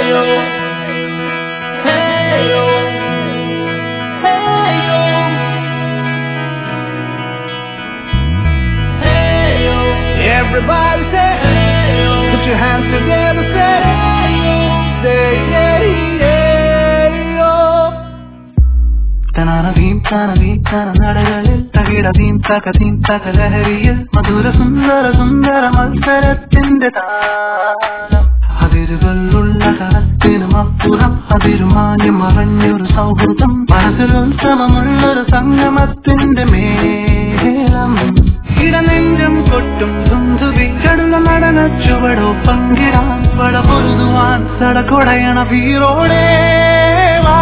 Everybody say, put your hands together, say, say, yeah, yeah, oh. തനാനതീം താനതീം താന നടകളിൽ തകിടതീം തകതീം തക ലഹരിയിൽ മധുര സുന്ദര സുന്ദര മത്സരത്തിന്റെ താളം അതിരുകളുള്ള കരത്തിനും അപ്പുറം അതിരുമാഞ്ഞു മറഞ്ഞൊരു സൗഹൃദം മനസ്സിലുത്സവമുള്ളൊരു സംഗമത്തിന്റെ മേളം ഇടനെഞ്ചം കൊട്ടും തുന്തുവി കടുന്ന നടന ചുവടോ പങ്കിടാൻ പട പൊരുതുവാൻ സടകൊടയണ വീരോടെ വാ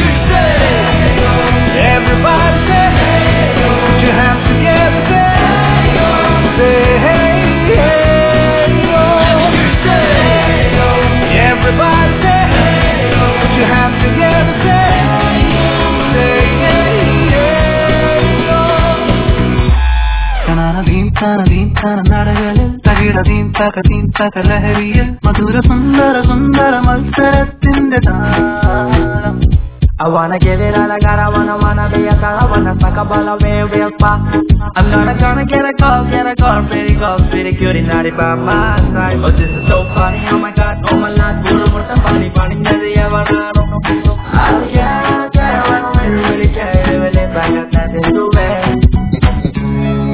Everybody say, put your hands together, say, say, hey, hey, oh. Everybody say, put your hands together, say, say, hey, hey, oh. തനാനതീം താനതീം താന നടകളിൽ തകിടതീം തകതീം തക ലഹരിയിൽ മധുര സുന്ദര സുന്ദര മത്സരത്തിന്റെ താളം I wanna give it all I got, I wanna, wanna be a star, I wanna suck up all of me real fast. I'm gonna, gonna get a call, get a call, pretty girl, pretty cutie, naughty by my side. Oh, this is so funny, oh my god, oh my lord, puro muerta, funny, funny, nadie ever know. I don't care, I don't care, I don't really, really care, really, if I got nothing to bear.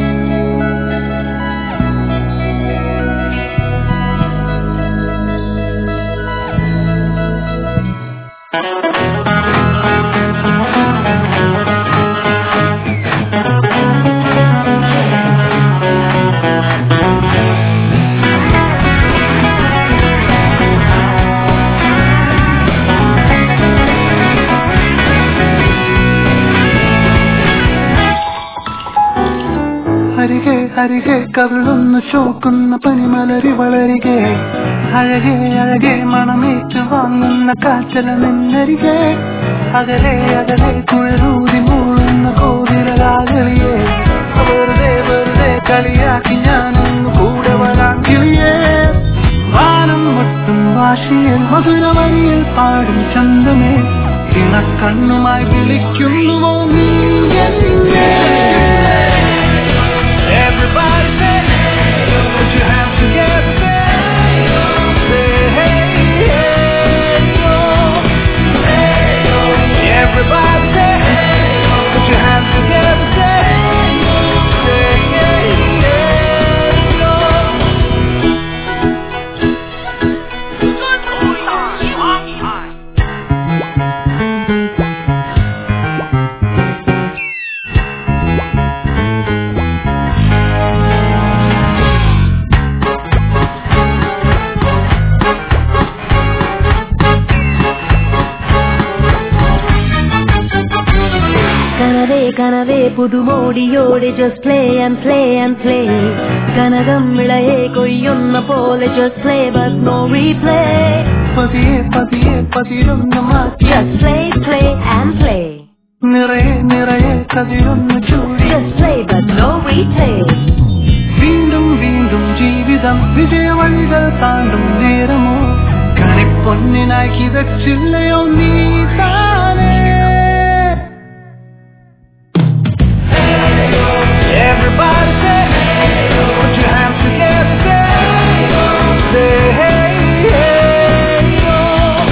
അരികെ അരികെ കവിളൊന്നു ചോക്കുന്ന പനിമലരി വളരികെ അഴകെ അഴകെ മണമേറ്റു വാങ്ങുന്ന കാച്ചല നിന്നരികെ അകലെ അകലെ കുഴലൂതി മൂളുന്ന കോതിരലാകളിയെ വെറുതെ വെറുതെ കളിയാക്കി ഞാനൊന്നു കൂടെ വരാൻ കിളിയേ വാനം മുട്ടും വാശിയിൽ മധുരവരിയിൽ പാടും ചന്തമേ ഇണക്കണ്ണുമായി വിളിക്കുന്നുവോ നീ എന്നെ Everybody say, put your hands together, say, say, hey, hey, oh. Everybody say, put your hands together, say, say, hey, hey, oh. കനവേ കനവേ പുതുമോടിയോടെ just play and play and play കനകം വിളയെ കൊയ്യുന്ന പോലെ just play but no replay പതിയെ പതിയെ പതിരൊന്ന് മാറ്റി just play play and play നിറയെ നിറയെ കതിരൊന്ന് ചൂടി just play but no replay വീണ്ടും വീണ്ടും ജീവിതം വിജയവഴികൾ താണ്ടും നേരമോ കണിപ്പൊന്നിനായി കിതച്ചില്ലയോ നീ താനേ Everybody say, put your hands together, say, say, hey, hey, oh.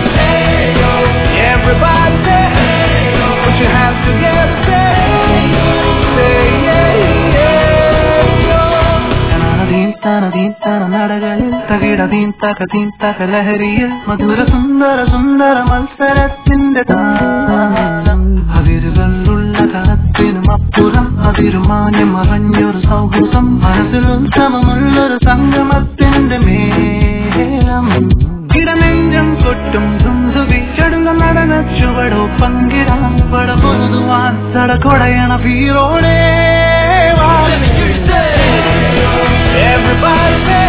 Everybody say, put your hands together, say, say, hey, hey, oh. തനതീം തനതീം തന നടകളിൽ തകിടതീം തകതീം തക ലഹരിയിൽ മധുര സുന്ദര സുന്ദര മത്സരത്തിന്റെ താളം അതിരുകളുള്ള കരത്തിനും അപ്പുറം അതിരുമാഞ്ഞു മറഞ്ഞൊരു സൗഹൃദം മനസ്സിൽ ഉത്സവമുള്ളൊരു സംഗമത്തിന്റെ മേളം ഇടനെഞ്ചം കൊട്ടും തുന്തുവി ചടുന്ന നടന ചുവടോ പങ്കിടാൻ പട പൊരുതുവാൻ സടകൊടയണ വീരോടെ വാ Everybody say,